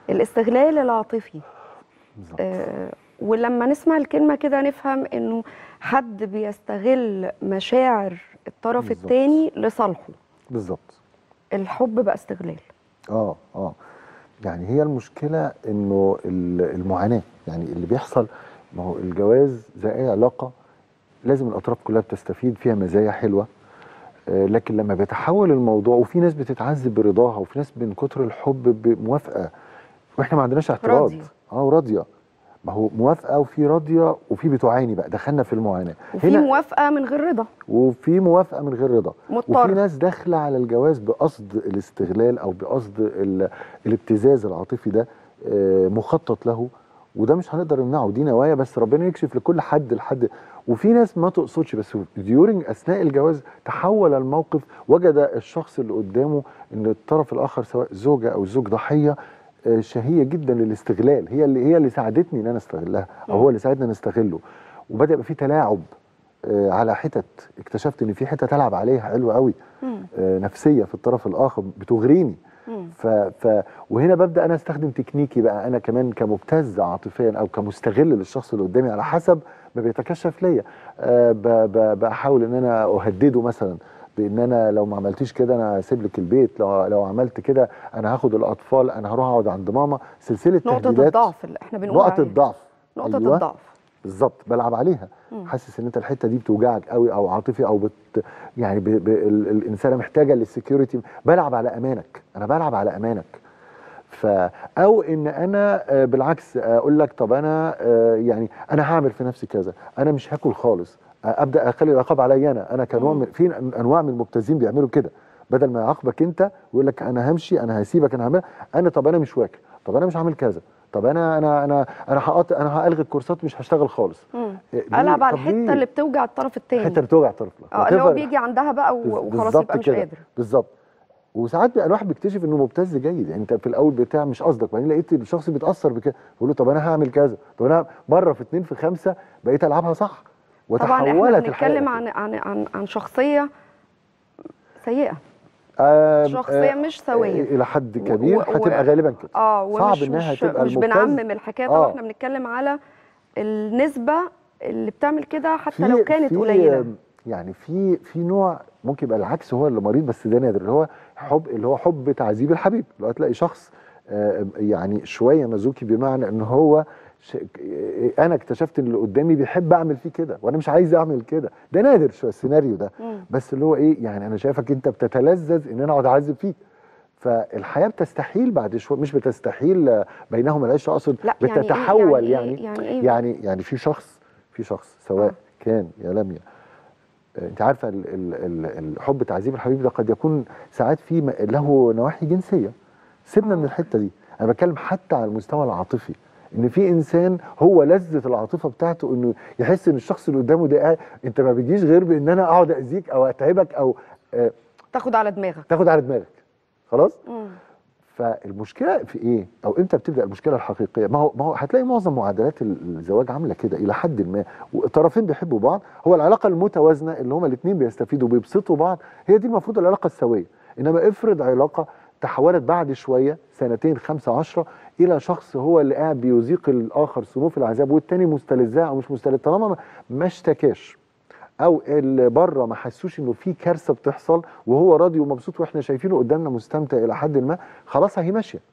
الاستغلال العاطفي بالظبط آه، ولما نسمع الكلمة كده نفهم انه حد بيستغل مشاعر الطرف بالظبط. التاني لصالحه بالظبط الحب بقى استغلال اه اه يعني هي المشكله انه ال- المعاناه يعني اللي بيحصل ما هو الجواز زي اي علاقه لازم الاطراف كلها بتستفيد فيها مزايا حلوه آه، لكن لما بيتحول الموضوع وفي ناس بتتعذب برضاها وفي ناس من كتر الحب بموافقه واحنا ما عندناش اعتراض راضية. اه وراضيه ما هو موافقه وفي راضيه وفي بتعاني بقى دخلنا في المعاناه وفي موافقة من غير رضا وفي موافقه من غير رضا وفي مضطر ناس داخله على الجواز بقصد الاستغلال او بقصد ال- الابتزاز العاطفي ده آه، مخطط له وده مش هنقدر نمنعه دي نوايا بس ربنا يكشف لكل حد لحد وفي ناس ما تقصدش بس ديورنج اثناء الجواز تحول الموقف وجد الشخص اللي قدامه ان الطرف الاخر سواء زوجه او زوج ضحيه آه، شهيه جدا للاستغلال هي اللي هي اللي ساعدتني ان انا استغلها او هو اللي ساعدني ان استغله وبدا يبقى في تلاعب آه، على حتت اكتشفت ان في حتت العب عليها حلوه قوي مم. آه، نفسيه في الطرف الاخر بتغريني مم. ف... ف... وهنا ببدا انا استخدم تكنيكي بقى انا كمان كمبتز عاطفيا او كمستغل للشخص اللي قدامي على حسب ما بيتكشف ليا أه ب... ب... بحاول ان انا اهدده مثلا بان انا لو ما عملتيش كده انا هسيب لك البيت لو لو عملت كده انا هاخد الاطفال انا هروح اقعد عند ماما سلسله نقطة تهديدات الضعف اللي احنا بنقول نقط عليها. الضعف نقطة أيوة. الضعف بالظبط بلعب عليها مم. حاسس ان انت الحته دي بتوجعك قوي او عاطفي او بت يعني ب... ب... ال- الانسانه محتاجه للسكيورتي بلعب على امانك انا بلعب على امانك ف او ان انا آه، بالعكس اقول لك طب انا آه، يعني انا هعمل في نفسي كذا انا مش هاكل خالص آه، ابدا اخلي العقاب عليا انا انا كنوع مم. من في انواع من المبتزين بيعملوا كده بدل ما يعاقبك انت ويقول لك انا همشي انا هسيبك انا هعمل انا طب انا مش واكل طب انا مش هعمل كذا طب انا انا انا انا هقطع انا هلغي الكورسات مش هشتغل خالص مم. إيه، ليه؟ العب على طب ليه؟ الحته اللي بتوجع الطرف التاني الحته اللي بتوجع الطرف اه اللي هو whatever. بيجي عندها بقى و- بز- وخلاص بالظبط يبقى مش كده. قادر بالظبط وساعات بقى الواحد بيكتشف انه مبتز جيد يعني انت في الاول بتاع مش قصدك بعدين لقيت الشخص بيتاثر بكده بقول له طب انا هعمل كذا طب انا مره في اتنين في خمسه بقيت العبها صح طبعا احنا وتحولت بنتكلم الحياه عن عن عن عن شخصيه سيئه آم، شخصيه آه، مش سويه آه، الى حد و- كبير و- هتبقى غالبا كده اه صعب ومش إنها مش, تبقى مش المبتز. بنعمم الحكايه طبعا آه. احنا بنتكلم على النسبه اللي بتعمل كده حتى في- لو كانت في- قليله يعني في في نوع ممكن يبقى العكس هو اللي مريض بس ده نادر اللي هو حب اللي هو حب تعذيب الحبيب اللي هو تلاقي شخص آه، يعني شويه مزوكي بمعنى ان هو ش... انا اكتشفت ان اللي قدامي بيحب اعمل فيه كده وانا مش عايز اعمل كده ده نادر شويه السيناريو ده مم. بس اللي هو ايه يعني انا شايفك انت بتتلذذ ان انا اقعد اعذب فيك فالحياه بتستحيل بعد شويه مش بتستحيل آه، بينهم العيش اقصد لا يعني إيه- بتتحول يعني يعني إيه- يعني إيه؟ يعني يعني في شخص في شخص سواء آه. كان يا لميا آه، انت عارفه ال- ال- ال- الحب تعذيب الحبيب ده قد يكون ساعات في م- له نواحي جنسيه سيبنا من الحته دي انا بتكلم حتى على المستوى العاطفي ان في انسان هو لذه العاطفه بتاعته انه يحس ان الشخص اللي قدامه ده قاعد- انت ما بيجيش غير بان انا اقعد اذيك او اتعبك او آه، تاخد على دماغك تاخد على دماغك خلاص مم. فالمشكله في ايه او امتى بتبدا المشكله الحقيقيه ما هو ما هو هتلاقي معظم معادلات الزواج عامله كده الى حد ما والطرفين بيحبوا بعض هو العلاقه المتوازنه اللي هما الاثنين بيستفيدوا وبيبسطوا بعض هي دي المفروض العلاقه السويه انما افرض علاقه تحولت بعد شويه سنتين خمسة عشرة الى شخص هو اللي قاعد بيذيق الاخر صنوف العذاب والتاني مستلذها او مش مستلذ طالما ما- ما اشتكاش او اللي بره ما حسوش انه في كارثه بتحصل وهو راضي ومبسوط واحنا شايفينه قدامنا مستمتع الى حد ما خلاص هي ماشيه